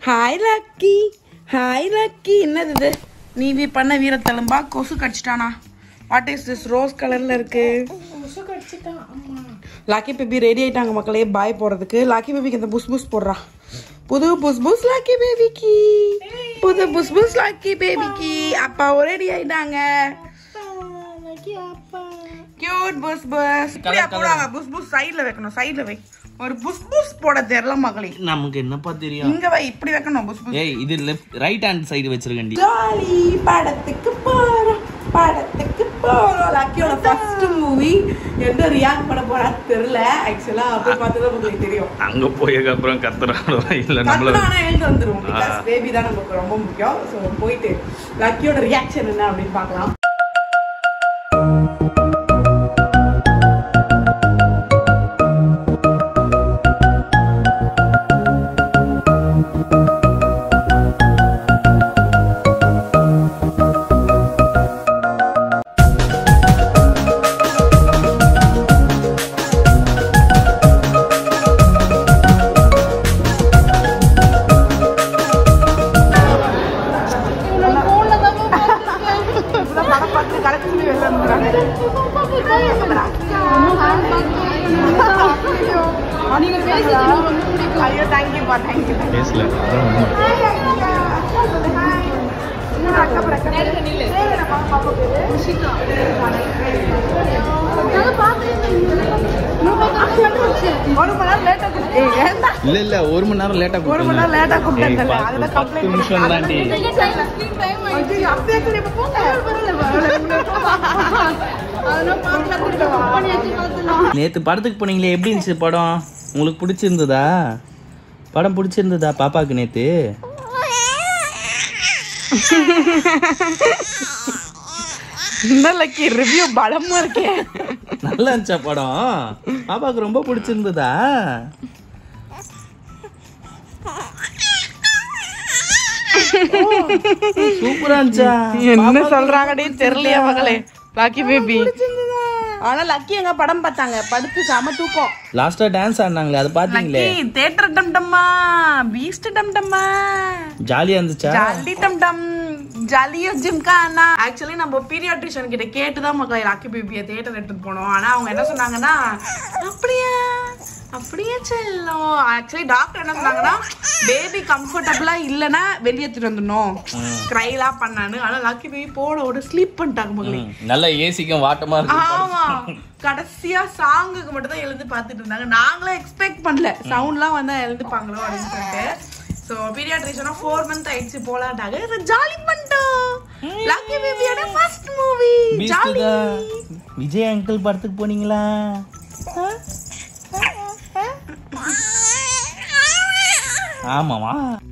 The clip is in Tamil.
ஹாய் லக்கி ஹாய் லக்கி என்னது இது நீவி பண்ண வீரத்தழும்பா கொசு கடிச்சிட்டானா வாட் இஸ் திஸ் ரோஸ் கலர்ல இருக்கு லாக்கி பேபி ரெடி ஆயிட்டாங்க மக்களே பாய் போடுறதுக்கு லாக்கி பேபிக்கு இந்த புஸ் புஸ் போடுறா புது புஸ் புஸ் லாக்கி பேபிக்கு புது புஸ் புஸ் லாக்கி பேபிக்கு அப்பாவும் ரெடி ஆயிட்டாங்க கியூட் புஸ் புஸ் இப்படியா போடுவாங்க புஸ் புஸ் சைடுல வைக்கணும் சைடுல வை ஒரு புஸ் புஸ் போட தெரியல மகளே நமக்கு என்னப்பா தெரியும் இங்க வை இப்படி வைக்கணும் புஸ் புஸ் ஏய் இது லெஃப்ட் ரைட் ஹேண்ட் சைடு வச்சிருக்கண்டி ஜாலி படத்துக்கு போறோம் படத்துக்கு போறோம் லக்கியோட ஃபர்ஸ்ட் மூவி என்ன ரியாக்ட் பண்ண போறா தெரியல ஆக்சுவலா அப்படி பார்த்தா உங்களுக்கு தெரியும் அங்க போயதுக்கு அப்புறம் கத்துறாரோ இல்ல நம்மள கத்துனானா எழுந்து வந்துரும் பிகாஸ் பேபி தான் நமக்கு ரொம்ப முக்கியம் ஸோ போயிட்டு லக்கியோட ரியாக்ஷன் என்ன அப்படின்னு பார்க்கலாம் படம் பார்த்து கரெக்ட் சொல்லி வெளில வந்துடுறாங்க ஐயோ தேங்க்யூப்பா தேங்க்யூ பேசல ஒரு மணி நேரம் லேட்டா ஏன்டா இல்ல இல்ல ஒரு மணி நேரம் லேட்டா ஒரு மணி நேரம் லேட்டா கூப்பிட்டேன்ல அதுல பத்து கம்ப்ளைண்ட் நிமிஷம் தாண்டி ஐயோ, அப்படியே சொல்லி இப்ப போங்க. நேத்து படத்துக்கு போனீங்களே எப்படி இருந்துச்சு படம் உங்களுக்கு பிடிச்சிருந்ததா படம் பிடிச்சிருந்ததா பாப்பாக்கு நேத்து என்ன லக்கி ரிவ்யூ பலமா இருக்கேன் நல்லா இருந்துச்சா படம் பாப்பாக்கு ரொம்ப பிடிச்சிருந்ததா சூப்பரா இருந்துச்சா என்ன சொல்றாங்கன்னே தெரியலையா மகளே லக்கி பேபி ஆனா லக்கி எங்க படம் பார்த்தாங்க படுத்து செம தூக்கம் லாஸ்டா டான்ஸ் ஆடினாங்களே அதை பாத்தீங்களே லக்கி தேட்டர் டம் டம்மா பீஸ்ட் டம் டம்மா ஜாலியா இருந்துச்சா ஜாலி டம் டம் ஜாலியோ ஜிம்கானா ஆக்சுவலி நம்ம பீரியாட்ரிஷியன் கிட்ட கேட்டுதான் மக்களை லக்கி பேபியை தேட்டர் எடுத்துட்டு போனோம் ஆனா அவங்க என்ன சொன்னாங்கன்னா அப்படியா அப்படியே செல்லும் ஆக்சுவலி டாக்டர் என்ன சொன்னாங்கன்னா பேபி கம்ஃபர்டபுளா இல்லைன்னா வெளியே எடுத்துட்டு வந்துடணும் க்ரைலாம் பண்ணான்னு ஆனா லக்கி பேபி போன ஒரு ஸ்லீப் பண்ணிட்டாங்க மகளே ம், நல்ல ஏசிக்கும் வாட்டமா இருக்கு ஆமா கடைசியா சாங்குக்கு மட்டும் தான் எழுந்து பார்த்துட்டு இருந்தாங்க நாங்களே எக்ஸ்பெக்ட் பண்ணல சவுண்ட்லாம் வந்தா எழுந்துப்பாங்களோ அப்படின்னு சொல்லிட்டு ஸோ பீரியாட்ரிஷனா ஃபோர் மந்த் ஆயிடுச்சு போலாட்டாங்க ஜாலி பண்ணிட்டோம் லக்கி பேபியோட ஃபர்ஸ்ட் மூவி ஜாலி பீஸ்டுதா? விஜய் அங்கிள் படத்துக்கு போனீங்களா ஆமாவா